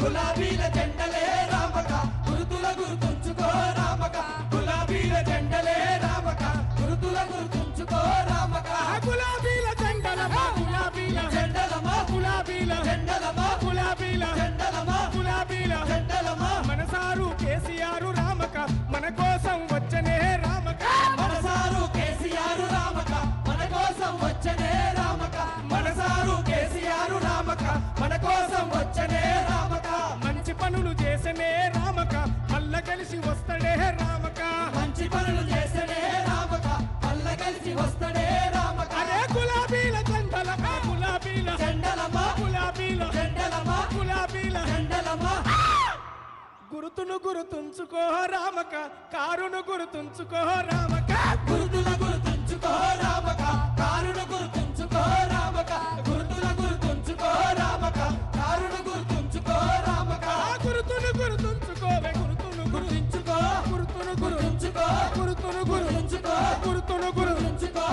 గులాబీల జెండలే రామక గురుతుల గుర్తుంచుకో రామక గులాబీల జెండలే రామక గురుతుల గుర్తుంచుకో రామక గులాబీల జెండలమా గులాబీల జెండలమా గులాబీల జెండలమా గులాబీల జెండలమా గులాబీల జెండలమా మనసారు కేసీఆర్ రామక మన కోసం వచ్చనే రామక మనసారు కేసీఆర్ రామక మన కోసం వచ్చనే రామక మనసారు కేసీఆర్ రామక మన కోసం వచ్చనే రామక మంచి పనులు చేసనే రామక మల్ల కలిసి వస్తడే రామక మంచి పనులు చేసనే రామక పల్ల కలిసి వస్తనే రామక అరే గులాబీల జెండలమా గులాబీల జెండలమా గులాబీల జెండలమా గులాబీల జెండలమా గురుతును గురుతుంచుకో రామక కారును గురుతుంచుకో రామక గురుతుల గుర్తుంచుకో రామక కారును గుర్తుంచుకో రామక గురుతుల గుర్తుంచుకో రామక కారును గుర్తుంచుకో రామక ఆ గురుతును గురుతుంచుకోవే గురుతును గుర్తుంచుకో గురుతును గురు గుర్తుంచుకో గురుతును గురు గుర్తుంచుకో గురుతును గురు గుర్తుంచుకో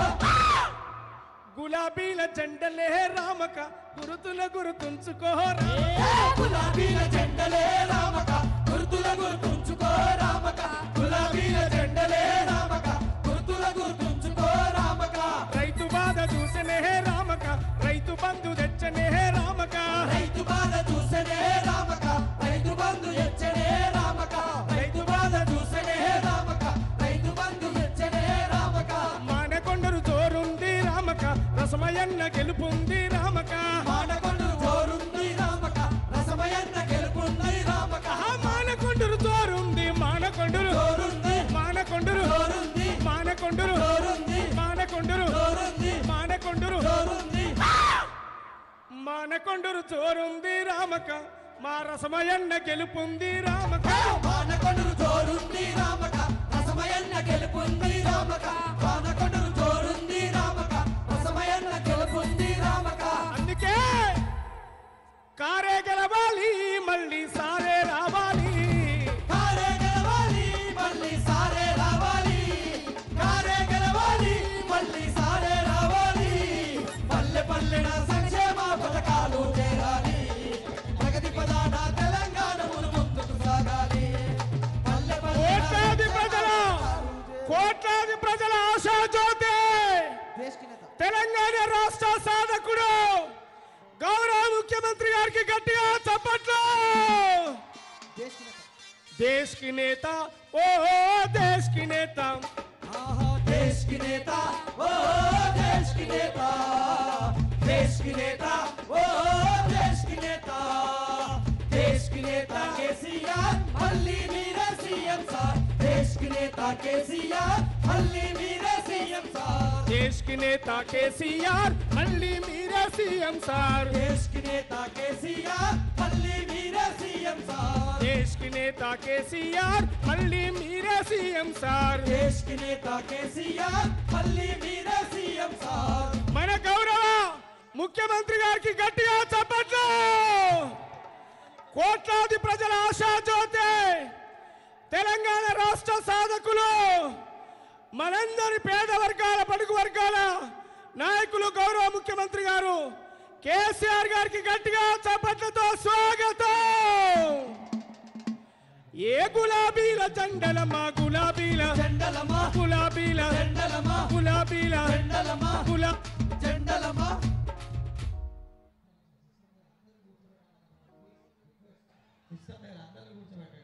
గులాబీల జెండలే రామక గురుతుల గురుతుంచుకో రా- గులాబీల జెండలే రామక గుర్తుల గుర్తుంచుకో రామక గులాబీల జెండలే రామక గుర్తుల గుర్తుంచుకో రామక రైతు బాధ చూసనే రామక రైతు బంధు తెచ్చనే రామక రైతు బాధ చూసనే రామక రైతు బంధు ఎచ్చనే రామక రైతు బాధ చూసనే రామక రైతు బంధు ఎచ్చనే రామక మానకొండరు జోరుంది రామక రసమయన్న గెలుపుంది రామక మానకొండు జోరుంది రామక రసమయన్న గెలుపుంది రామక ఆ మానకొండరు జోరుంది మానకొండరు జోరుంది మానకొండరు జోరుంది మానకొండరు జోరుంది మానకొండరు జోరుంది మానకొండరు జోరుంది మానకొండరు జోరుంది రామక మా రసమయన్న గెలుపుంది రామక వానకొండరు జోరుంది రామక రసమయన్న గెలుపుంది రామక వానకొండరు జోరుంది రామక రసమయన్న గెలుపుంది రామక అందుకే కారే గెలవాలి మళ్ళీ సారే రావాలి కారే గెలవాలి మళ్ళీ సారే రావాలి కారే గెలవాలి మళ్ళీ సారే రావాలి పల్లె పల్లెన సంక్షేమ పథకాలు చేరాలి ప్రగతి పదాన తెలంగాణ ముందుకు సాగాలి పల్లె కోట్లాది ప్రజల కోట్లాది ప్రజల ఆశా జ్యోతి తెలంగాణ రాష్ట్ర సాధకుడు గౌరవ ముఖ్యమంత్రి గారికి గట్టిగా చప్పట్లు దేశ్ కి నేత ఓ దేశ్ కి నేత देश की नेता ओ देश की नेता देश की नेता ओ देश की नेता देश की नेता केसीआर मल्ली मीरा सीएम सार देश की नेता केसीआर मल्ली मीरा सीएम सार దేశ్ కి నేత కేసీఆర్ మళ్ళీ మీరే సీఎం సార్ देश की नेता केसीआर मल्ली मीरा सीएम सार దేశ్ కి నేత కేసీఆర్ మళ్ళీ మీరే సీఎం సార్ देश की नेता केसीआर मल्ली मीरा सीएम सार మన గౌరవ ముఖ్యమంత్రి గారికి గట్టిగా చప్పట్లు కోట్లాది ప్రజల ఆశా జ్యోతి తెలంగాణ రాష్ట్ర సాధకులు మనందరి పేద వర్గాల పడుగు వర్గాల నాయకులు గౌరవ ముఖ్యమంత్రి గారు కేసీఆర్ గారికి గట్టిగా చప్పట్లతో స్వాగతం ఏ గులాబీల జెండలమ్మా గులాబీల జెండలమా గులాబీల జెండలమా గులాబీల జెండలమా గులా జెండలమా ఇస్తాను అందరిని కూర్చోబెట్టండి